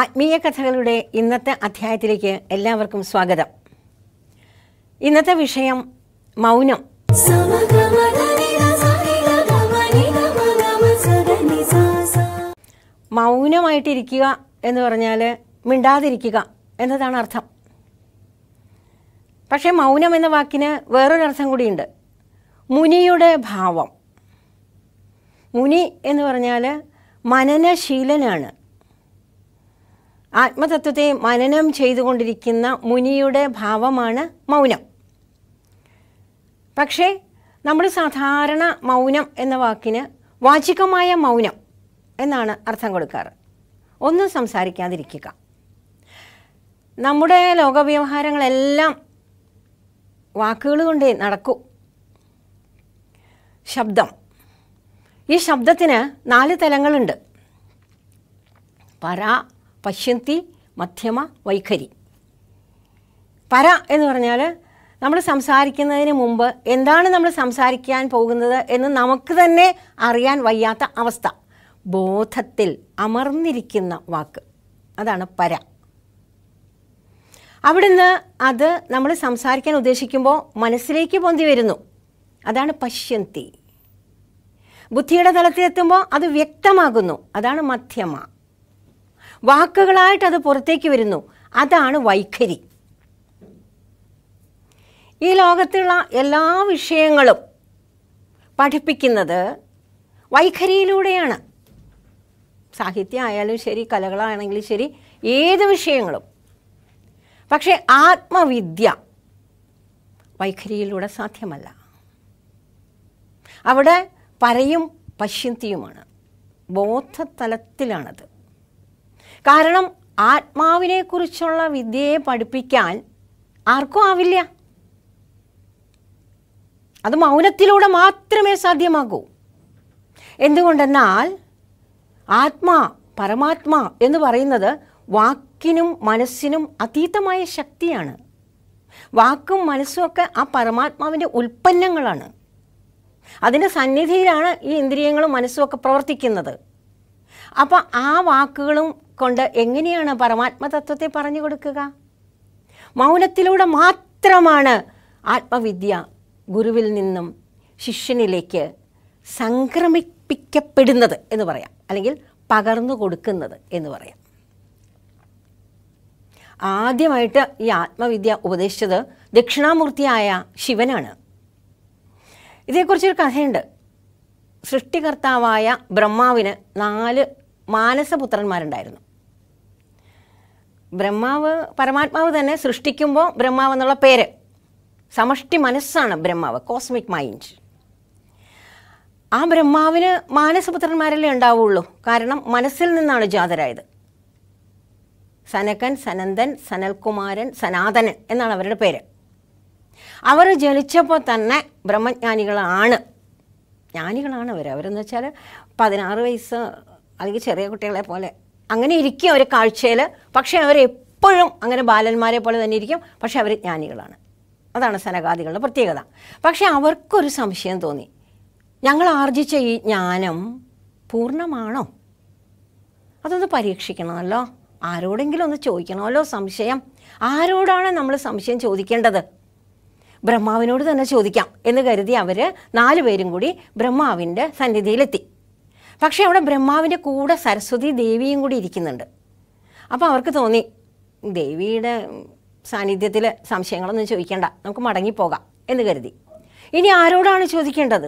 ആത്മീയ കഥകളുടെ ഇന്നത്തെ അധ്യായത്തിലേക്ക് എല്ലാവർക്കും സ്വാഗതം ഇന്നത്തെ വിഷയം മൗനം മൗനമായിട്ടിരിക്കുക എന്ന് പറഞ്ഞാൽ മിണ്ടാതിരിക്കുക എന്നതാണ് അർത്ഥം പക്ഷേ മൗനം എന്ന വാക്കിന് വേറൊരർത്ഥം കൂടിയുണ്ട് മുനിയുടെ ഭാവം മുനി എന്ന് പറഞ്ഞാൽ മനനശീലനാണ് ആത്മതത്വത്തെ മനനം ചെയ്തുകൊണ്ടിരിക്കുന്ന മുനിയുടെ ഭാവമാണ് മൗനം പക്ഷേ നമ്മൾ സാധാരണ മൗനം എന്ന വാക്കിന് വാചികമായ മൗനം എന്നാണ് അർത്ഥം കൊടുക്കാറ് ഒന്നും സംസാരിക്കാതിരിക്കുക നമ്മുടെ ലോകവ്യവഹാരങ്ങളെല്ലാം വാക്കുകൾ കൊണ്ടേ നടക്കൂ ശബ്ദം ഈ ശബ്ദത്തിന് നാല് തലങ്ങളുണ്ട് പര പശ്യന്തി മധ്യമ വൈഖരി പര എന്ന് പറഞ്ഞാൽ നമ്മൾ സംസാരിക്കുന്നതിന് മുമ്പ് എന്താണ് നമ്മൾ സംസാരിക്കാൻ പോകുന്നത് എന്ന് നമുക്ക് തന്നെ അറിയാൻ വയ്യാത്ത അവസ്ഥ ബോധത്തിൽ അമർന്നിരിക്കുന്ന വാക്ക് അതാണ് പര അവിടുന്ന് അത് നമ്മൾ സംസാരിക്കാൻ ഉദ്ദേശിക്കുമ്പോൾ മനസ്സിലേക്ക് പൊന്തി വരുന്നു അതാണ് പശ്യന്തി ബുദ്ധിയുടെ തലത്തിലെത്തുമ്പോൾ അത് വ്യക്തമാകുന്നു അതാണ് മധ്യമ വാക്കുകളായിട്ട് അത് പുറത്തേക്ക് വരുന്നു അതാണ് വൈഖരി ഈ ലോകത്തുള്ള എല്ലാ വിഷയങ്ങളും പഠിപ്പിക്കുന്നത് വൈഖരിയിലൂടെയാണ് സാഹിത്യം ആയാലും ശരി കലകളാണെങ്കിലും ശരി ഏത് വിഷയങ്ങളും പക്ഷേ ആത്മവിദ്യ വൈഖരിയിലൂടെ സാധ്യമല്ല അവിടെ പരയും പശ്യന്തിയുമാണ് ബോധതലത്തിലാണത് കാരണം ആത്മാവിനെക്കുറിച്ചുള്ള വിദ്യയെ പഠിപ്പിക്കാൻ ആർക്കും ആവില്ല അത് മൗനത്തിലൂടെ മാത്രമേ സാധ്യമാകൂ എന്തുകൊണ്ടെന്നാൽ ആത്മാ പരമാത്മാ എന്ന് പറയുന്നത് വാക്കിനും മനസ്സിനും അതീതമായ ശക്തിയാണ് വാക്കും മനസ്സും ഒക്കെ ആ പരമാത്മാവിൻ്റെ ഉൽപ്പന്നങ്ങളാണ് അതിൻ്റെ സന്നിധിയിലാണ് ഈ ഇന്ദ്രിയങ്ങളും മനസ്സും ഒക്കെ പ്രവർത്തിക്കുന്നത് അപ്പോൾ ആ വാക്കുകളും കൊണ്ട് എങ്ങനെയാണ് പരമാത്മതത്വത്തെ പറഞ്ഞു കൊടുക്കുക മൗനത്തിലൂടെ മാത്രമാണ് ആത്മവിദ്യ ഗുരുവിൽ നിന്നും ശിഷ്യനിലേക്ക് സംക്രമിപ്പിക്കപ്പെടുന്നത് എന്ന് പറയാം അല്ലെങ്കിൽ പകർന്നു കൊടുക്കുന്നത് എന്ന് പറയാം ആദ്യമായിട്ട് ഈ ആത്മവിദ്യ ഉപദേശിച്ചത് ദക്ഷിണാമൂർത്തിയായ ശിവനാണ് ഇതേക്കുറിച്ചൊരു കഥയുണ്ട് സൃഷ്ടികർത്താവായ ബ്രഹ്മാവിന് നാല് മാനസപുത്രന്മാരുണ്ടായിരുന്നു ബ്രഹ്മാവ് പരമാത്മാവ് തന്നെ സൃഷ്ടിക്കുമ്പോൾ ബ്രഹ്മാവ് എന്നുള്ള പേര് സമഷ്ടി മനസ്സാണ് ബ്രഹ്മാവ് കോസ്മിക് മൈൻഡ് ആ ബ്രഹ്മാവിന് മാനസപുത്രന്മാരല്ലേ ഉണ്ടാവുള്ളൂ കാരണം മനസ്സിൽ നിന്നാണ് ജാതരായത് സനകൻ സനന്ദൻ സനൽകുമാരൻ സനാതനൻ എന്നാണ് അവരുടെ പേര് അവർ ജനിച്ചപ്പോൾ തന്നെ ബ്രഹ്മജ്ഞാനികളാണ് ജ്ഞാനികളാണ് അവർ അവരെന്ന് വെച്ചാൽ പതിനാറ് വയസ്സ് അല്ലെങ്കിൽ ചെറിയ കുട്ടികളെ പോലെ അങ്ങനെ ഇരിക്കും അവർ കാഴ്ചയിൽ പക്ഷേ അവർ എപ്പോഴും അങ്ങനെ ബാലന്മാരെ പോലെ തന്നെ ഇരിക്കും പക്ഷേ അവർ ജ്ഞാനികളാണ് അതാണ് സനകാദികളുടെ പ്രത്യേകത പക്ഷേ അവർക്കൊരു സംശയം തോന്നി ഞങ്ങൾ ആർജിച്ച ഈ ജ്ഞാനം പൂർണ്ണമാണോ അതൊന്ന് പരീക്ഷിക്കണമല്ലോ ആരോടെങ്കിലും ഒന്ന് ചോദിക്കണമല്ലോ സംശയം ആരോടാണ് നമ്മൾ സംശയം ചോദിക്കേണ്ടത് ബ്രഹ്മാവിനോട് തന്നെ ചോദിക്കാം എന്ന് കരുതി അവർ നാല് പേരും കൂടി ബ്രഹ്മാവിൻ്റെ സന്നിധിയിലെത്തി പക്ഷേ അവിടെ ബ്രഹ്മാവിൻ്റെ കൂടെ സരസ്വതി ദേവിയും കൂടി ഇരിക്കുന്നുണ്ട് അപ്പോൾ അവർക്ക് തോന്നി ദേവിയുടെ സാന്നിധ്യത്തിൽ സംശയങ്ങളൊന്നും ചോദിക്കേണ്ട നമുക്ക് മടങ്ങിപ്പോകാം എന്ന് കരുതി ഇനി ആരോടാണ് ചോദിക്കേണ്ടത്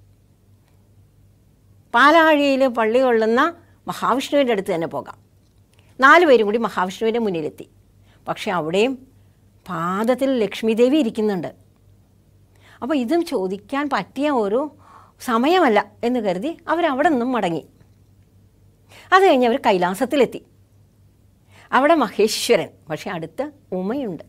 പാലാഴിയിൽ പള്ളി കൊള്ളുന്ന മഹാവിഷ്ണുവിൻ്റെ അടുത്ത് തന്നെ പോകാം നാല് പേരും കൂടി മഹാവിഷ്ണുവിൻ്റെ മുന്നിലെത്തി പക്ഷെ അവിടെയും പാദത്തിൽ ലക്ഷ്മി ദേവി ഇരിക്കുന്നുണ്ട് അപ്പോൾ ഇതും ചോദിക്കാൻ പറ്റിയ ഒരു സമയമല്ല എന്ന് കരുതി അവരവിടെ നിന്നും മടങ്ങി അത് കഴിഞ്ഞ് അവർ കൈലാസത്തിലെത്തി അവിടെ മഹേശ്വരൻ പക്ഷെ അടുത്ത് ഉമയുണ്ട്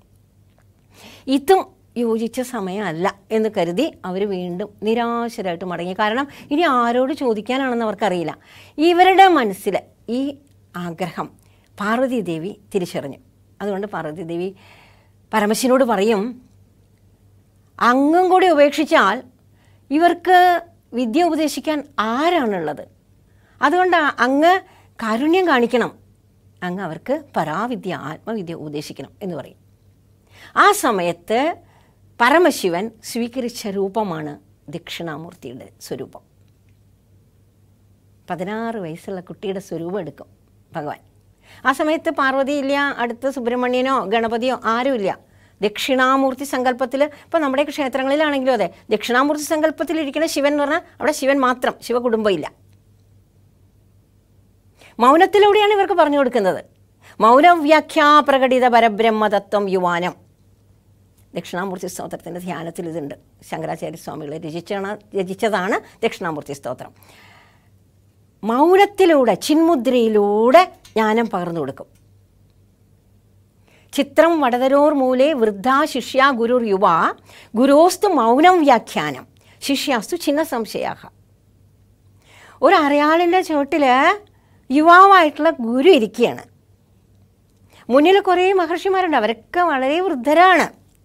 ഇതും യോജിച്ച സമയമല്ല എന്ന് കരുതി അവർ വീണ്ടും നിരാശരായിട്ട് മടങ്ങി കാരണം ഇനി ആരോട് ചോദിക്കാനാണെന്ന് അവർക്കറിയില്ല ഇവരുടെ മനസ്സിൽ ഈ ആഗ്രഹം പാർവതി ദേവി തിരിച്ചറിഞ്ഞു അതുകൊണ്ട് പാർവതി ദേവി പരമശിവനോട് പറയും അങ്ങും കൂടി ഉപേക്ഷിച്ചാൽ ഇവർക്ക് വിദ്യ ഉപദേശിക്കാൻ ആരാണുള്ളത് അതുകൊണ്ട് അങ്ങ് കാരുണ്യം കാണിക്കണം അങ്ങ് അവർക്ക് പരാവിദ്യ ആത്മവിദ്യ ഉപദേശിക്കണം എന്ന് പറയും ആ സമയത്ത് പരമശിവൻ സ്വീകരിച്ച രൂപമാണ് ദക്ഷിണാമൂർത്തിയുടെ സ്വരൂപം പതിനാറ് വയസ്സുള്ള കുട്ടിയുടെ സ്വരൂപം എടുക്കും ഭഗവാൻ ആ സമയത്ത് പാർവതിയില്ല അടുത്ത് സുബ്രഹ്മണ്യനോ ഗണപതിയോ ആരുമില്ല ദക്ഷിണാമൂർത്തി സങ്കല്പത്തിൽ ഇപ്പോൾ നമ്മുടെ ക്ഷേത്രങ്ങളിലാണെങ്കിലും അതെ ദക്ഷിണാമൂർത്തി സങ്കല്പത്തിൽ ഇരിക്കുന്ന ശിവൻ എന്ന് പറഞ്ഞാൽ അവിടെ ശിവൻ മാത്രം ശിവകുടുംബം ഇല്ല മൗനത്തിലൂടെയാണ് ഇവർക്ക് പറഞ്ഞു കൊടുക്കുന്നത് മൗനവ്യാഖ്യാ പ്രകടിത പരബ്രഹ്മതത്വം യുവാനം ദക്ഷിണാമൂർത്തി സ്തോത്രത്തിൻ്റെ ധ്യാനത്തിൽ ഇതുണ്ട് ശങ്കരാചാര്യ സ്വാമികൾ രചിച്ചാണ് രചിച്ചതാണ് ദക്ഷിണാമൂർത്തി സ്തോത്രം മൗനത്തിലൂടെ ചിന്മുദ്രയിലൂടെ ജ്ഞാനം പകർന്നു കൊടുക്കും ചിത്രം വടതരോർ മൂലേ വൃദ്ധ ശിഷ്യ ഗുരുർ യുവ ഗുരോസ്തു മൗനം വ്യാഖ്യാനം ശിഷ്യാസ്തു ചിന്ന സംശയാഹ ഒരു അരയാളിൻ്റെ ചുവട്ടിൽ യുവാവായിട്ടുള്ള ഗുരു ഇരിക്കുകയാണ് മുന്നിൽ കുറേ മഹർഷിമാരുണ്ട് അവരൊക്കെ വളരെ വൃദ്ധരാണ്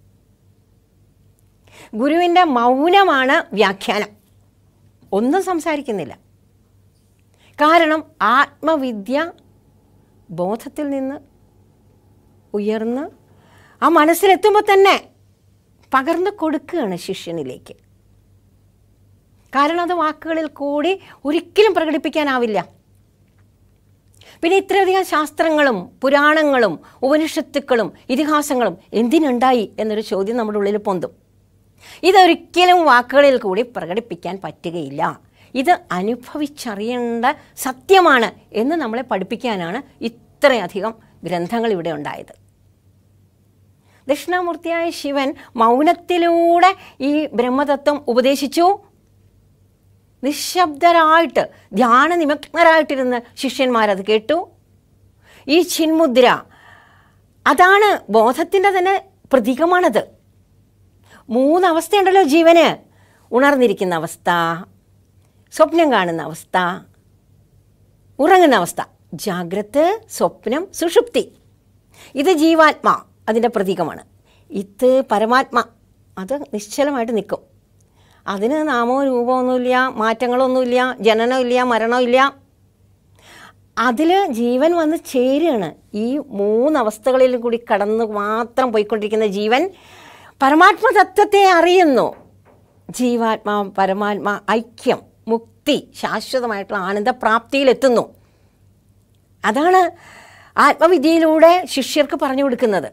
ഗുരുവിൻ്റെ മൗനമാണ് വ്യാഖ്യാനം ഒന്നും സംസാരിക്കുന്നില്ല കാരണം ആത്മവിദ്യ ബോധത്തിൽ നിന്ന് ഉയർന്ന് ആ മനസ്സിലെത്തുമ്പോൾ തന്നെ പകർന്നു കൊടുക്കുകയാണ് ശിഷ്യനിലേക്ക് കാരണം അത് വാക്കുകളിൽ കൂടി ഒരിക്കലും പ്രകടിപ്പിക്കാനാവില്ല പിന്നെ ഇത്രയധികം ശാസ്ത്രങ്ങളും പുരാണങ്ങളും ഉപനിഷത്തുക്കളും ഇതിഹാസങ്ങളും എന്തിനുണ്ടായി എന്നൊരു ചോദ്യം നമ്മുടെ ഉള്ളിൽ പൊന്തും ഇതൊരിക്കലും വാക്കുകളിൽ കൂടി പ്രകടിപ്പിക്കാൻ പറ്റുകയില്ല ഇത് അനുഭവിച്ചറിയേണ്ട സത്യമാണ് എന്ന് നമ്മളെ പഠിപ്പിക്കാനാണ് ഇത്രയധികം ഗ്രന്ഥങ്ങൾ ഇവിടെ ഉണ്ടായത് ദക്ഷിണാമൂർത്തിയായ ശിവൻ മൗനത്തിലൂടെ ഈ ബ്രഹ്മതത്വം ഉപദേശിച്ചു നിശബ്ദരായിട്ട് ധ്യാന നിമഗ്നരായിട്ടിരുന്ന് ശിഷ്യന്മാരത് കേട്ടു ഈ ചിന്മുദ്ര അതാണ് ബോധത്തിൻ്റെ തന്നെ പ്രതീകമാണത് മൂന്നവസ്ഥയുണ്ടല്ലോ ജീവന് ഉണർന്നിരിക്കുന്ന അവസ്ഥ സ്വപ്നം കാണുന്ന അവസ്ഥ ഉറങ്ങുന്ന അവസ്ഥ ജാഗ്രത് സ്വപ്നം സുഷുപ്തി ഇത് ജീവാത്മാ അതിൻ്റെ പ്രതീകമാണ് ഇത് പരമാത്മ അത് നിശ്ചലമായിട്ട് നിൽക്കും അതിന് നാമോ രൂപമൊന്നുമില്ല മാറ്റങ്ങളൊന്നുമില്ല ജനനമില്ല മരണമില്ല അതിൽ ജീവൻ വന്ന് ചേരുകയാണ് ഈ മൂന്നവസ്ഥകളിൽ കൂടി കടന്ന് മാത്രം പോയിക്കൊണ്ടിരിക്കുന്ന ജീവൻ പരമാത്മ തത്വത്തെ അറിയുന്നു ജീവാത്മാ പരമാത്മാ ഐക്യം മുക്തി ശാശ്വതമായിട്ടുള്ള ആനന്ദപ്രാപ്തിയിലെത്തുന്നു അതാണ് ആത്മവിദ്യയിലൂടെ ശിഷ്യർക്ക് പറഞ്ഞു കൊടുക്കുന്നത്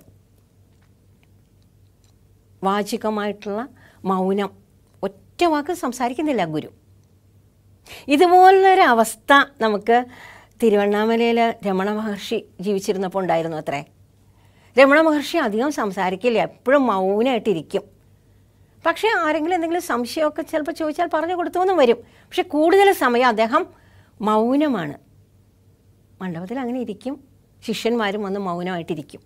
വാചികമായിട്ടുള്ള മൗനം ഒറ്റ വാക്ക് സംസാരിക്കുന്നില്ല ഗുരു ഇതുപോലൊരു അവസ്ഥ നമുക്ക് തിരുവണ്ണാമലയിൽ രമണ മഹർഷി ജീവിച്ചിരുന്നപ്പോൾ ഉണ്ടായിരുന്നു അത്രേ രമണ മഹർഷി അധികം സംസാരിക്കില്ല എപ്പോഴും മൗനമായിട്ടിരിക്കും പക്ഷേ ആരെങ്കിലും എന്തെങ്കിലും സംശയമൊക്കെ ചിലപ്പോൾ ചോദിച്ചാൽ പറഞ്ഞു കൊടുത്തുവെന്നും വരും പക്ഷെ കൂടുതൽ സമയം അദ്ദേഹം മൗനമാണ് മണ്ഡപത്തിൽ അങ്ങനെ ഇരിക്കും ശിഷ്യന്മാരും വന്ന് മൗനമായിട്ടിരിക്കും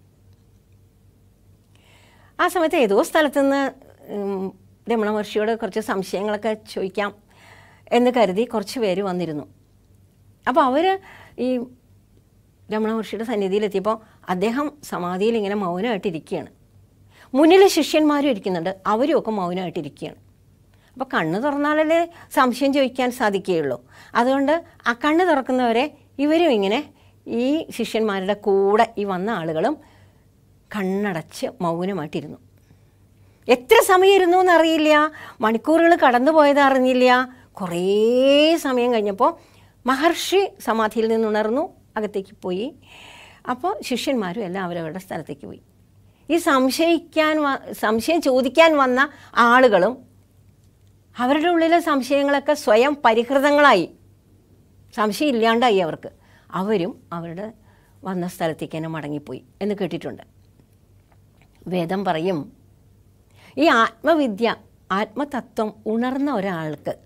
ആ സമയത്ത് ഏതോ സ്ഥലത്തുനിന്ന് ഉം, രമണ മഹർഷിയോട് കുറച്ച് സംശയങ്ങളൊക്കെ ചോദിക്കാം എന്ന് കരുതി കുറച്ച് പേര് വന്നിരുന്നു അപ്പോൾ അവർ ഈ രമണ മഹർഷിയുടെ സന്നിധിയിലെത്തിയപ്പോൾ അദ്ദേഹം സമാധിയിൽ ഇങ്ങനെ മൗനമായിട്ടിരിക്കുകയാണ് മുന്നിൽ ശിഷ്യന്മാരും ഇരിക്കുന്നുണ്ട് അവരും ഒക്കെ മൗനമായിട്ടിരിക്കുകയാണ് അപ്പോൾ കണ്ണ് തുറന്നാലല്ലേ സംശയം ചോദിക്കാൻ സാധിക്കുകയുള്ളൂ അതുകൊണ്ട് ആ കണ്ണ് തുറക്കുന്നവരെ ഇവരും ഇങ്ങനെ ഈ ശിഷ്യന്മാരുടെ കൂടെ ഈ വന്ന ആളുകളും കണ്ണടച്ച് മൗനമായിട്ടിരുന്നു എത്ര സമയം ഇരുന്നു എന്നറിയില്ല മണിക്കൂറുകൾ കടന്നു പോയത് അറിഞ്ഞില്ല കുറേ സമയം കഴിഞ്ഞപ്പോൾ മഹർഷി സമാധിയിൽ നിന്നുണർന്നു അകത്തേക്ക് പോയി അപ്പോൾ ശിഷ്യന്മാരും എല്ലാം അവരവരുടെ സ്ഥലത്തേക്ക് പോയി ഈ സംശയിക്കാൻ വ- സംശയം ചോദിക്കാൻ വന്ന ആളുകളും അവരുടെ ഉള്ളിലെ സംശയങ്ങളൊക്കെ സ്വയം പരിഹൃതങ്ങളായി സംശയം ഇല്ലാണ്ടായി അവർക്ക് അവരും അവരുടെ വന്ന സ്ഥലത്തേക്ക് തന്നെ മടങ്ങിപ്പോയി എന്ന് കേട്ടിട്ടുണ്ട് വേദം പറയും ഈ ആത്മവിദ്യ ആത്മതത്വം ഉണർന്ന ഒരാൾക്ക്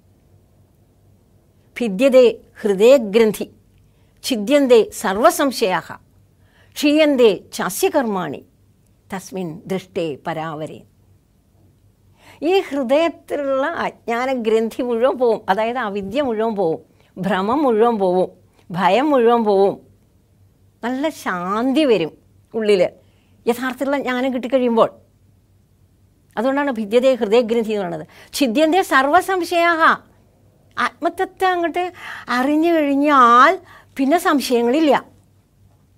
ഭിദ്യതേ ഹൃദയഗ്രന്ഥി ഛിദ്യന്തേ സർവസംശയാഹ ക്ഷീയന്തേ ചാസ്യകർമാണി തസ്മിൻ ദൃഷ്ടേ പരാവരേ ഈ ഹൃദയത്തിലുള്ള അജ്ഞാനഗ്രന്ഥി മുഴുവൻ പോവും അതായത് അവിദ്യ മുഴുവൻ പോവും ഭ്രമം മുഴുവൻ പോവും ഭയം മുഴുവൻ പോവും നല്ല ശാന്തി വരും ഉള്ളിൽ യഥാർത്ഥത്തിലുള്ള ജ്ഞാനം കിട്ടിക്കഴിയുമ്പോൾ അതുകൊണ്ടാണ് ഭിദ്യതേ ഹൃദയഗ്രന്ഥി എന്ന് പറയുന്നത് ഛിദ്യന്തേ സർവസംശയാഹ ആത്മതത്വം അങ്ങോട്ട് അറിഞ്ഞു കഴിഞ്ഞാൽ പിന്നെ സംശയങ്ങളില്ല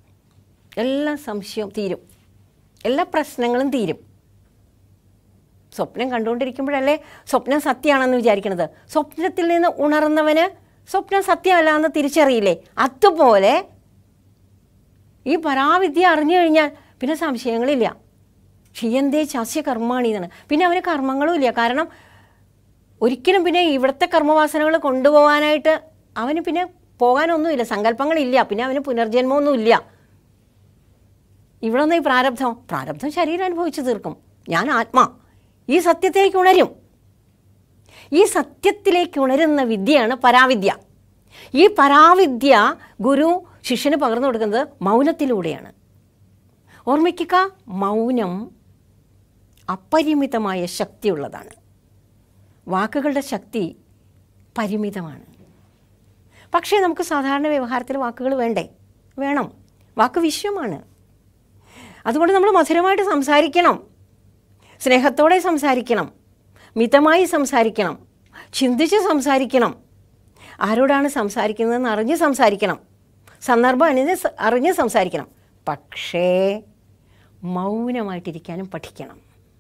എല്ലാ സംശയവും തീരും എല്ലാ പ്രശ്നങ്ങളും തീരും സ്വപ്നം കണ്ടുകൊണ്ടിരിക്കുമ്പോഴല്ലേ സ്വപ്നം സത്യമാണെന്ന് വിചാരിക്കുന്നത് സ്വപ്നത്തിൽ നിന്ന് ഉണർന്നവന് സ്വപ്നം സത്യമല്ല എന്ന് തിരിച്ചറിയില്ലേ അതുപോലെ ഈ പരാവിദ്യ അറിഞ്ഞു കഴിഞ്ഞാൽ പിന്നെ സംശയങ്ങളില്ല ക്ഷീയന്തേ ചാസ്യ കർമാണി എന്നാണ് പിന്നെ അവന് കർമ്മങ്ങളും ഇല്ല കാരണം ഒരിക്കലും പിന്നെ ഇവിടുത്തെ കർമ്മവാസനകൾ കൊണ്ടുപോകാനായിട്ട് അവന് പിന്നെ പോകാനൊന്നുമില്ല സങ്കല്പങ്ങളില്ല പിന്നെ അവന് പുനർജന്മമൊന്നുമില്ല ഇവിടെ നിന്ന് ഈ പ്രാരബ്ധം പ്രാരബ്ധം ശരീരം അനുഭവിച്ചു തീർക്കും ഞാൻ ആത്മാ ഈ സത്യത്തിലേക്ക് ഉണരും ഈ സത്യത്തിലേക്ക് ഉണരുന്ന വിദ്യയാണ് പരാവിദ്യ ഈ പരാവിദ്യ ഗുരു ശിഷ്യന് പകർന്നു കൊടുക്കുന്നത് മൗനത്തിലൂടെയാണ് ഓർമ്മിക്കുക മൗനം അപരിമിതമായ ശക്തിയുള്ളതാണ് വാക്കുകളുടെ ശക്തി പരിമിതമാണ് പക്ഷേ നമുക്ക് സാധാരണ വ്യവഹാരത്തിൽ വാക്കുകൾ വേണ്ടേ വേണം വാക്ക് വിശ്വമാണ് അതുകൊണ്ട് നമ്മൾ മധുരമായിട്ട് സംസാരിക്കണം സ്നേഹത്തോടെ സംസാരിക്കണം മിതമായി സംസാരിക്കണം ചിന്തിച്ച് സംസാരിക്കണം ആരോടാണ് സംസാരിക്കുന്നതെന്ന് അറിഞ്ഞ് സംസാരിക്കണം സന്ദർഭം അറിഞ്ഞ് സ- അറിഞ്ഞ് സംസാരിക്കണം പക്ഷേ മൗനമായിട്ടിരിക്കാനും പഠിക്കണം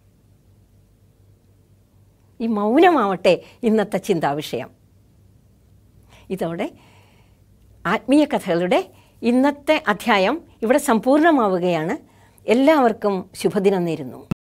ഈ മൗനമാവട്ടെ ഇന്നത്തെ ചിന്താവിഷയം ഇതോടെ ആത്മീയ കഥകളുടെ ഇന്നത്തെ അധ്യായം ഇവിടെ സമ്പൂർണ്ണമാവുകയാണ് എല്ലാവർക്കും ശുഭദിനം നേരുന്നു